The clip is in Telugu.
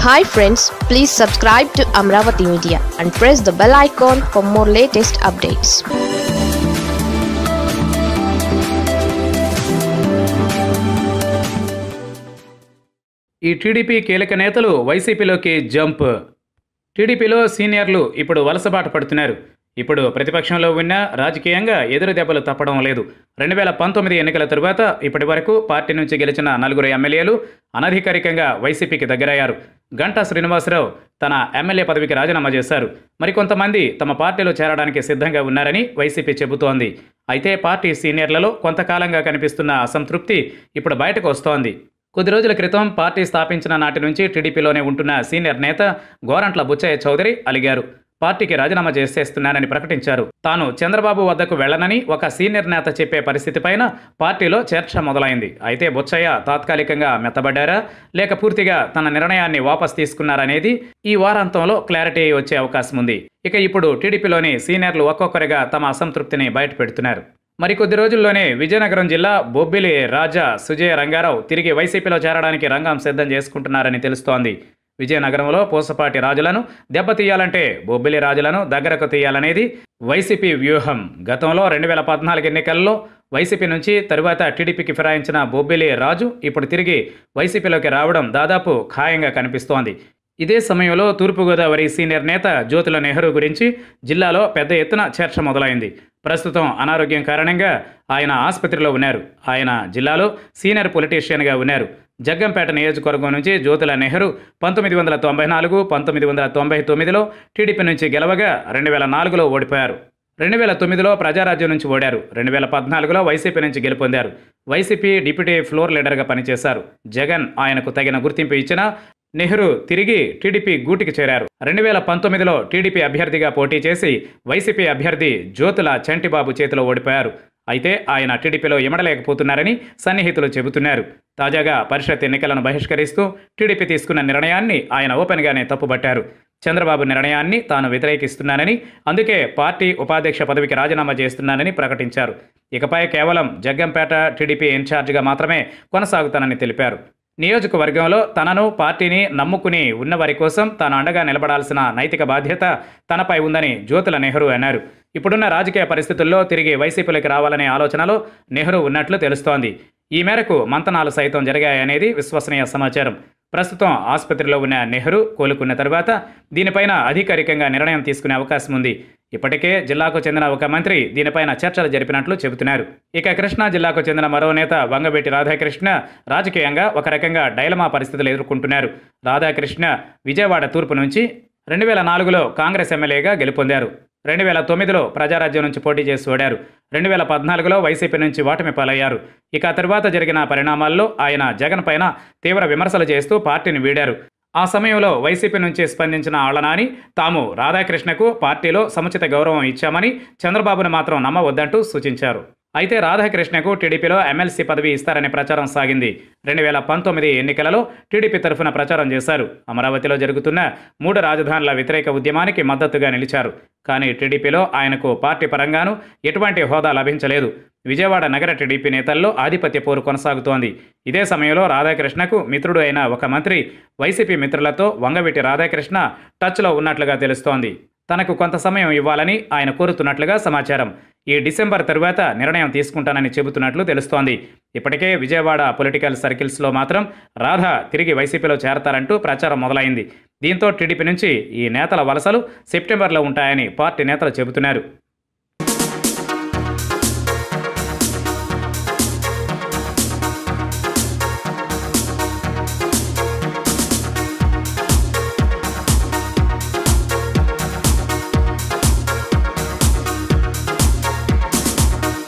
hi friends please subscribe to Amaravati media and press the bell icon for more latest updates ఈ టీడీపీ కీలక నేతలు వైసీపీలోకి జంప్ టీడీపీలో సీనియర్లు ఇప్పుడు వలసబాట పడుతున్నారు ఇప్పుడు ప్రతిపక్షంలో ఉన్న రాజకీయంగా ఎదురు దెబ్బలు తప్పడం లేదు రెండు వేల పంతొమ్మిది ఎన్నికల తరువాత ఇప్పటి వరకు పార్టీ నుంచి గెలిచిన నలుగురు ఎమ్మెల్యేలు అనధికారికంగా వైసీపీకి దగ్గరయ్యారు గంటా శ్రీనివాసరావు తన ఎమ్మెల్యే పదవికి రాజీనామా చేశారు మరికొంతమంది తమ పార్టీలో చేరడానికి సిద్ధంగా ఉన్నారని వైసీపీ చెబుతోంది అయితే పార్టీ సీనియర్లలో కొంతకాలంగా కనిపిస్తున్న అసంతృప్తి ఇప్పుడు బయటకు వస్తోంది కొద్ది రోజుల క్రితం పార్టీ స్థాపించిన నాటి నుంచి టీడీపీలోనే ఉంటున్న సీనియర్ నేత గోరంట్ల బుచ్చయ్య చౌదరి అలిగారు పార్టీకి రాజీనామా చేసేస్తున్నానని ప్రకటించారు తాను చంద్రబాబు వద్దకు వెళ్లనని ఒక సీనియర్ నేత చెప్పే పరిస్థితి పైన పార్టీలో చర్చ మొదలైంది అయితే బుచ్చయ్య తాత్కాలికంగా మెత్తబడ్డారా లేక పూర్తిగా తన నిర్ణయాన్ని వాపస్ తీసుకున్నారనేది ఈ వారాంతంలో క్లారిటీ వచ్చే అవకాశం ఉంది ఇక ఇప్పుడు టీడీపీలోని సీనియర్లు ఒక్కొక్కరిగా తమ అసంతృప్తిని బయటపెడుతున్నారు మరికొద్ది రోజుల్లోనే విజయనగరం జిల్లా బొబ్బిలి రాజా సుజయ రంగారావు తిరిగి వైసీపీలో చేరడానికి రంగం సిద్ధం చేసుకుంటున్నారని తెలుస్తోంది విజయనగరంలో పూసపాటి రాజులను దెబ్బతీయాలంటే బొబ్బిలి రాజులను దగ్గరకు తీయాలనేది వైసీపీ వ్యూహం గతంలో రెండు వేల పద్నాలుగు ఎన్నికల్లో వైసీపీ నుంచి తరువాత టీడీపీకి ఫిరాయించిన బొబ్బిలి రాజు ఇప్పుడు తిరిగి వైసీపీలోకి రావడం దాదాపు ఖాయంగా కనిపిస్తోంది ఇదే సమయంలో తూర్పుగోదావరి సీనియర్ నేత జ్యోతుల నెహ్రూ గురించి జిల్లాలో పెద్ద ఎత్తున చర్చ మొదలైంది ప్రస్తుతం అనారోగ్యం కారణంగా ఆయన ఆసుపత్రిలో ఉన్నారు ఆయన జిల్లాలో సీనియర్ పొలిటీషియన్గా ఉన్నారు జగ్గంపేట నియోజకవర్గం నుంచి జ్యోతుల నెహ్రూ పంతొమ్మిది వందల తొంభై నాలుగు పంతొమ్మిది వందల తొంభై తొమ్మిదిలో టీడీపీ నుంచి గెలవగా రెండు వేల నాలుగులో ఓడిపోయారు రెండు వేల తొమ్మిదిలో ప్రజారాజ్యం నుంచి ఓడారు రెండు వేల పద్నాలుగులో వైసీపీ నుంచి గెలుపొందారు వైసీపీ డిప్యూటీ ఫ్లోర్ లీడర్గా పనిచేశారు జగన్ ఆయనకు తగిన గుర్తింపు ఇచ్చినా నెహ్రూ తిరిగి టీడీపీ గూటికి చేరారు రెండు వేల పంతొమ్మిదిలో టీడీపీ అభ్యర్థిగా పోటీ చేసి వైసీపీ అభ్యర్థి జ్యోతుల చంటిబాబు చేతిలో ఓడిపోయారు అయితే ఆయన టీడీపీలో ఇమడలేకపోతున్నారని సన్నిహితులు చెబుతున్నారు తాజాగా పరిషత్ ఎన్నికలను బహిష్కరిస్తూ టీడీపీ తీసుకున్న నిర్ణయాన్ని ఆయన ఓపెన్గానే తప్పుబట్టారు చంద్రబాబు నిర్ణయాన్ని తాను వ్యతిరేకిస్తున్నానని అందుకే పార్టీ ఉపాధ్యక్ష పదవికి రాజీనామా చేస్తున్నానని ప్రకటించారు ఇకపై కేవలం జగ్గంపేట టీడీపీ ఇన్ఛార్జిగా మాత్రమే కొనసాగుతానని తెలిపారు నియోజకవర్గంలో తనను పార్టీని నమ్ముకుని ఉన్నవారి కోసం తాను అండగా నిలబడాల్సిన నైతిక బాధ్యత తనపై ఉందని జ్యోతుల నెహ్రూ అన్నారు ఇప్పుడున్న రాజకీయ పరిస్థితుల్లో తిరిగి వైసీపీలోకి రావాలనే ఆలోచనలో నెహ్రూ ఉన్నట్లు తెలుస్తోంది ఈ మేరకు మంతనాలు సైతం జరిగాయనేది విశ్వసనీయ సమాచారం ప్రస్తుతం ఆసుపత్రిలో ఉన్న నెహ్రూ కోలుకున్న తర్వాత దీనిపైన అధికారికంగా నిర్ణయం తీసుకునే అవకాశం ఉంది ఇప్పటికే జిల్లాకు చెందిన ఒక మంత్రి దీనిపైన చర్చలు జరిపినట్లు చెబుతున్నారు ఇక కృష్ణా జిల్లాకు చెందిన మరో నేత వంగబెట్టి రాధాకృష్ణ రాజకీయంగా ఒక రకంగా డైలమా పరిస్థితులు ఎదుర్కొంటున్నారు రాధాకృష్ణ విజయవాడ తూర్పు నుంచి రెండు వేల నాలుగులో కాంగ్రెస్ ఎమ్మెల్యేగా గెలుపొందారు రెండు వేల తొమ్మిదిలో ప్రజారాజ్యం నుంచి పోటీ చేసి ఓడారు రెండు వేల పద్నాలుగులో వైసీపీ నుంచి ఓటమి పాలయ్యారు ఇక తరువాత జరిగిన పరిణామాల్లో ఆయన జగన్ పైన తీవ్ర విమర్శలు చేస్తూ పార్టీని వీడారు ఆ సమయంలో వైసీపీ నుంచి స్పందించిన ఆళ్లనాని తాము రాధాకృష్ణకు పార్టీలో సముచిత గౌరవం ఇచ్చామని చంద్రబాబును మాత్రం నమ్మవద్దంటూ సూచించారు అయితే రాధాకృష్ణకు టీడీపీలో ఎమ్మెల్సీ పదవి ఇస్తారనే ప్రచారం సాగింది రెండు వేల పంతొమ్మిది ఎన్నికలలో టీడీపీ తరఫున ప్రచారం చేశారు అమరావతిలో జరుగుతున్న మూడు రాజధానుల వ్యతిరేక ఉద్యమానికి మద్దతుగా నిలిచారు కానీ టీడీపీలో ఆయనకు పార్టీ పరంగానూ ఎటువంటి హోదా లభించలేదు విజయవాడ నగర టీడీపీ నేతల్లో ఆధిపత్య పోరు కొనసాగుతోంది ఇదే సమయంలో రాధాకృష్ణకు మిత్రుడు అయిన ఒక మంత్రి వైసీపీ మిత్రులతో వంగవీటి రాధాకృష్ణ టచ్లో ఉన్నట్లుగా తెలుస్తోంది తనకు కొంత సమయం ఇవ్వాలని ఆయన కోరుతున్నట్లుగా సమాచారం ఈ డిసెంబర్ తరువాత నిర్ణయం తీసుకుంటానని చెబుతున్నట్లు తెలుస్తోంది ఇప్పటికే విజయవాడ పొలిటికల్ సర్కిల్స్లో మాత్రం రాధ తిరిగి వైసీపీలో చేరతారంటూ ప్రచారం మొదలైంది దీంతో టీడీపీ నుంచి ఈ నేతల వలసలు సెప్టెంబర్లో ఉంటాయని పార్టీ నేతలు చెబుతున్నారు